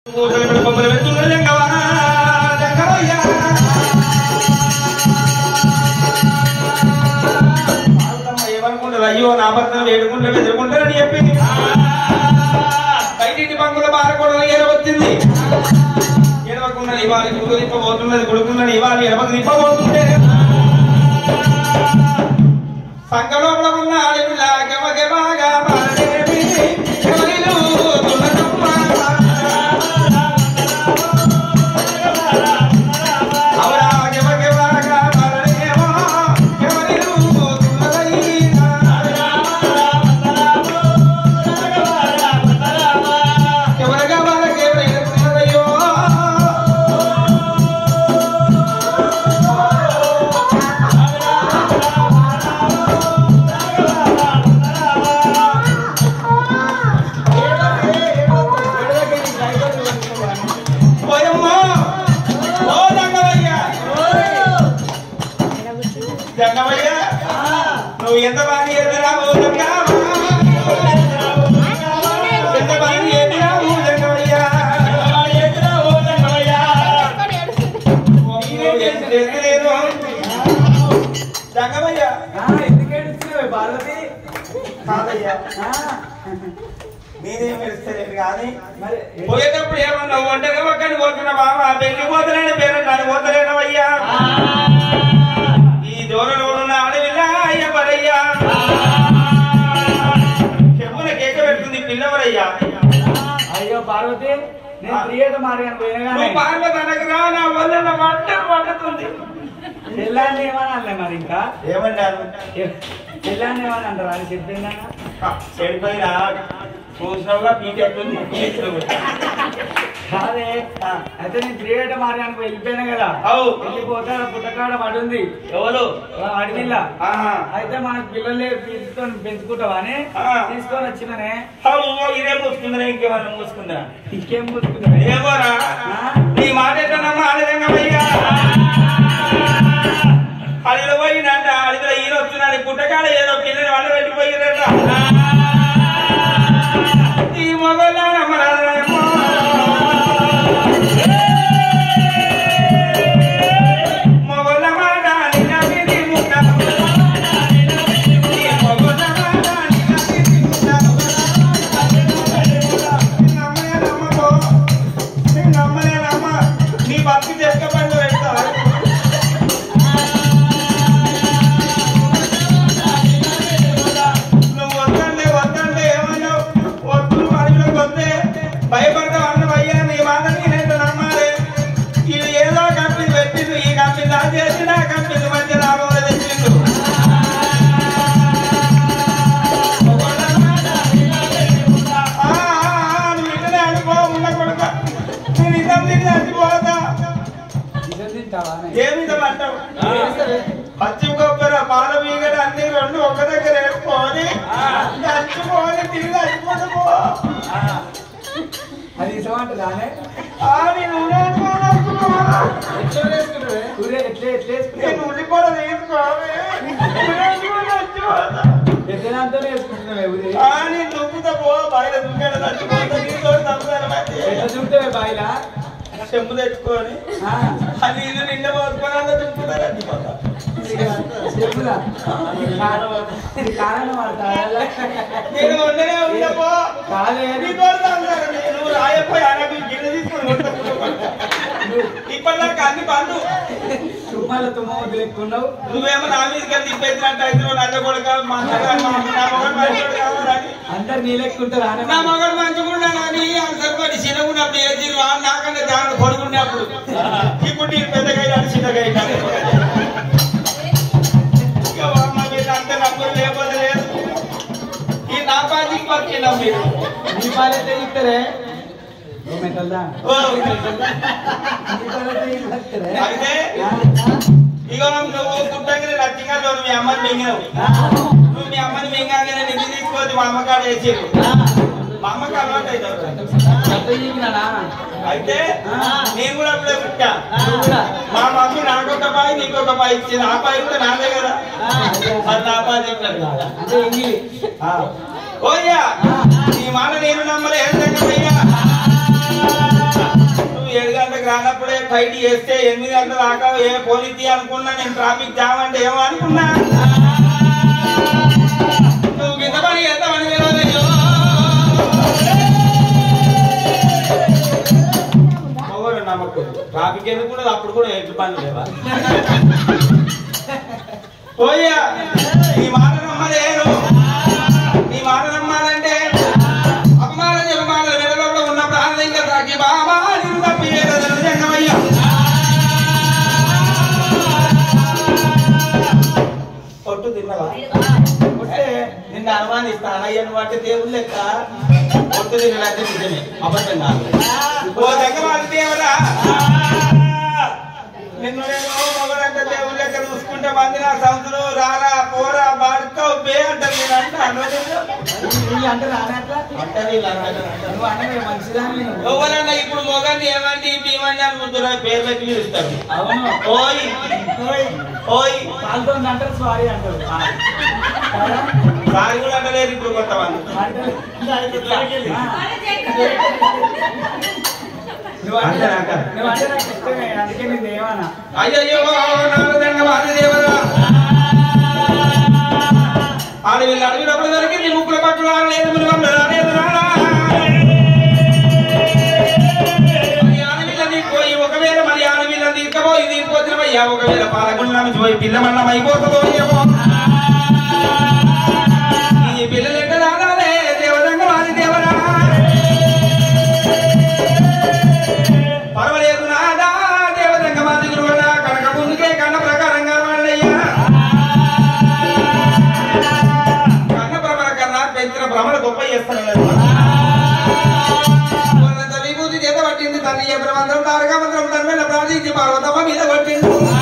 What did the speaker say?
బొమ్మలు పెడుతున్న జంగవా, జంగవయ్యా. పార్వతమ్మ ఏమనుకుంటారు అయ్యో నా భర్త వేడుకుంటారు ఎదుర్కొంటారని చెప్పింది బయటింటి పంగుల బారకూడదు ఏరవచ్చింది ఎడవకున్నది ఇవాళ గుడు నింపబోతున్నది గుడుకున్నది ఇవాళ ఎడవకు నింపబోతుంటే సంకలోపల ఉన్న అడవిలా గమ గమగా మారేవి ఎవరిలు తులసమ్మ. అవరా గమ గమగా మారేవో ఎవరిలు తులసయ్యా. ఎవరగా వాళ్ళకి ఎవరైనా తులసయ్యో. పోయమ్మా ఓ జంగమయ్య జంగమయ్య నువ్వు ఎంత బాగా ఎదురావు ఎంత బాగా ఎదురావు జంగమయ్య నేనేం చేసి తెలియలేదు జంగమయ్య పార్వతి కాదయ్యా నేనేం తెలుస్తలేదు కానీ మరి పోయేటప్పుడు ఏమన్నావు ఒంటరిగా ఒక్కని పోతున్నా బాబా పెళ్లి పోతలేని పేరు దాన్ని పోతలేనవయ్యా ఈ దూరంలో ఉన్న అడవిలా అయ్యవరయ్యా చెప్పున కేక పెట్టుకుంది పిల్లవరయ్యా అయ్యో పార్వతి నేను ప్రియేట మారిగాను పోయినా నువ్వు పార్వతి అనగరా నా వల్ల నా వంట వండుతుంది చెల్లాన్ని ఏమని అనలే మరి ఇంకా ఏమన్నారు చెల్లాన్ని ఏమని అంటారు అని చెప్పిందా చెడిపోయినా చూసినవుగా పీకెట్టుంది కాదే అయితే నేను ప్రియేట మారిగాను వెళ్ళిపోయినా కదా అవు. వెళ్ళిపోతే ఆడ పుట్టకాడ పడుంది ఎవరు అడవిలా ఆహా. అయితే మనకు పిల్లలే తీసుకొని పెంచుకుంటావా అని ఆ. తీసుకొని వచ్చిననే అవ్వ, ఇదే మూసుకుందా ఇంకేమన్నా మూసుకుందా ఇంకేం పుచ్చుకుంటావే ఏమోరా నీ మాట ఎట్లనమ్మా ఆడదంగమయ్యా అడిలో పోయినంట అడిలో ఈయన వస్తున్నాడు పుట్టకాడ ఏదో పిల్లని వండ పెట్టిపోయిరట ఈ మొగల్లా నమ్మరాదమ్మా మొగల మాట నిన్నది ముట్ట ఈ మొగల మాట నిన్నది ముట్ట నమ్మలేనమ్మో నేను నమ్మలేనమ్మా నీ బతికి చెక్క పండు పెడతా నువ్వు వద్దంటే వద్దంటే ఏమన్నావు వద్దు అడవిలోకి వస్తే భయపడతావు అన్న అయ్యా నీ మాట నేనైతే నమ్మాలి ఇది ఏదో కంపెనీ పెట్టిండు ఈ కంపెనీ దా చేసి నా కంపెనీ మధ్య లాభం తెచ్చిండు ఆ, ఆ, ఆ, నువ్వు ఇక్కడే అనుకో ఉన్న కొడుక నేను ఇద్దరు తిరిగి చచ్చిపోతా ఇదే తింటావా అని. ఏమి అంటావు పచ్చి కొబ్బరి పాల మీగడ అన్ని రెండు ఒక దగ్గర వేసుకొని చచ్చిపోని తిరిగి చచ్చిపోతే పో అది ఇష్టమంటుందా అని? ఆ, నేను ఉండాలనుకోను అనుకున్నావా? ఎట్లా వేసుకుంటావే? ఊరే ఎట్లా ఎట్లా నేను వేసుకుంటావు? ఉండి కూడా వేసుకోవాలి ఉండాలనుకోని చచ్చిపోతా. పెద్దదాంతోనే వేసుకుంటున్నావే ఊరే? ఆ, నేను దుక్కుతా పో బయట దుక్కాడ చచ్చిపోతా నీతో తప్పుతాను ఎట్లా చూపుతావే బాయిలా? చెంపు తెచ్చుకొని ఆ, అది ఇది నిండా పోసుకొని అంతా దుక్కుతా చచ్చిపోతా ఇక చెప్పురా. ఈ కారం- ఈ కారం వాడతావా? నేను ఉండనే ఉండపో కాదే. నీతో తంతాను నేను రాయపోయి అనకు గిన్నె తీసుకొని కొట్టుకుంటా. ఇప్పటిదాకా అన్ని బంధు తుమ్మల తుమ్మ వదిలేకున్నావు నువ్వేమో నా మీదకి వెళ్ళి తిప్పేసినట్టు అయితే నువ్వు నన్ను కొడుక మా అన్నగారు మా- నా మగడు మంచివాడు కావాలని అందరు నీ లెక్కుంటారు ఆనే నా మగడు మంచిగుండాలని అందరిపడి చిన్నగున్నప్పుడు ఏది నాకన్నా జాగ్రత్త కొడుకున్నప్పుడు ఇప్పుడు నేను పెద్దగా అయినా చిన్నగా అయినా ఇక మా మీద అంత నమ్మరు లేకపోతే లేదు ఈ నా పాటికి బతికినాం మీరు నీ పాలైతే ఇస్తారే ఓ మెటల్దా ఓ, నీ పాలైతే ఇస్తారే అయితే ఇక నువ్వు పుట్టంగానే నచ్చింగా మీ అమ్మని మింగినావు నువ్వు మీ అమ్మని మింగానే నిధి తీసుకొని మా అమ్మకాడ వేసారు మా అమ్మకి అలవాటు అవుతావు అయితే నేను కూడా అప్పుడే పుట్టా మా మమ్మీ నాకొక పాయి నీకొక పాయి ఇచ్చింది ఆ పాయి కూడా నాదే కదా అది నా పాయి చెప్పినట్టు కాదా? అంటే ఇంగిలి ఓయ్యా నీ మాట నేను నమ్మలేదు అయ్యా గంటలకు రానప్పుడే ఫైట్ చేస్తే ఎనిమిది గంటల దాకా ఏ పోలీస్ అనుకున్నా నేను ట్రాఫిక్ జామ్ అంటే ఏమో అనుకున్నా నువ్వు కింద పని చేద్దామని తెలియదయ్యో మొగోడు నమ్మకం ట్రాఫిక్ ఎందుకు ఉండదు అప్పుడు కూడా ఎట్లు పని లేవా పోయా నీ మాట నమ్మలేను నీ మాట నమ్మాలంటే అపమాన జపమాన వెడలో ఉన్న ప్రాణం ఇంకా తాకి బాబా నిన్ను తప్పి జంగమయ్యా పొట్టు తిన్నవా పొట్టే నిన్ను అనుమానిస్తాను అయ్యను అంటే దేవుడు లెక్క పొట్టు తినడంటే నిజమే అబద్ధం కాదు ఓ జంగమాలి దేవుడా నిన్ను నేను మొగడంటే దేవుడు లెక్క చూసుకుంటే మంది నా సంతులు రారా పోరా బాడుకో బే అంటారు నేను అంటాను వీళ్ళు అంటే రానట్లా అంటారు వీళ్ళు అంటారు నువ్వు అంటే మంచిదాన్ని నువ్వు. ఎవరన్నా ఇప్పుడు మొగండి ఏమండి భీమండి అనుకుంటున్నా పేరు పెట్టి పిలుస్తారు అవును ఓయ్ ఓయ్, ఓయ్ వాళ్ళతో అంటారు సారీ అంటారు ఆ. కదా? సారి కూడా అంటలేరు ఇప్పుడు కొంతమంది అంటే ఆ. నువ్వు అంటే అంతే నాక? నువ్వు అంటే నాకు ఇష్టమే అందుకే నేను ఏమన్నా అయ్యయ్యో నారదండ వాసుదేవరా అడవిలో అడవినప్పుడు దొరికింది ముక్కుల పట్టులు ఆడలేదు మీరు వాళ్ళు రాలేదు రారా మరి అడవిలో దిగిపోయి ఒకవేళ మరి అడవిలో దిక్కపోయి దిగిపోతున్నామయ్యా ఒకవేళ పాలకుండా పోయి పిల్ల మళ్ళం అయిపోతుందో ఏమో ఈ పిల్లలు ఎక్కడ రాలే దేవదంగ వారి దేవరా పర్వాలేదు నాదా దేవదంగ వారి గురువడా కనక ముందుకే కన్న ప్రకారంగా వాళ్ళయ్యా కన్న భ్రమణ కన్నా పెంచిన భ్రమణ గొప్ప చేస్తాను విభూతి చేత పట్టింది తల్లి ఏ బ్రహ్మందరం తారక మంత్రం తన్మేల ప్రార్థించి పార్వతమ్మ మీద కొట్టిండు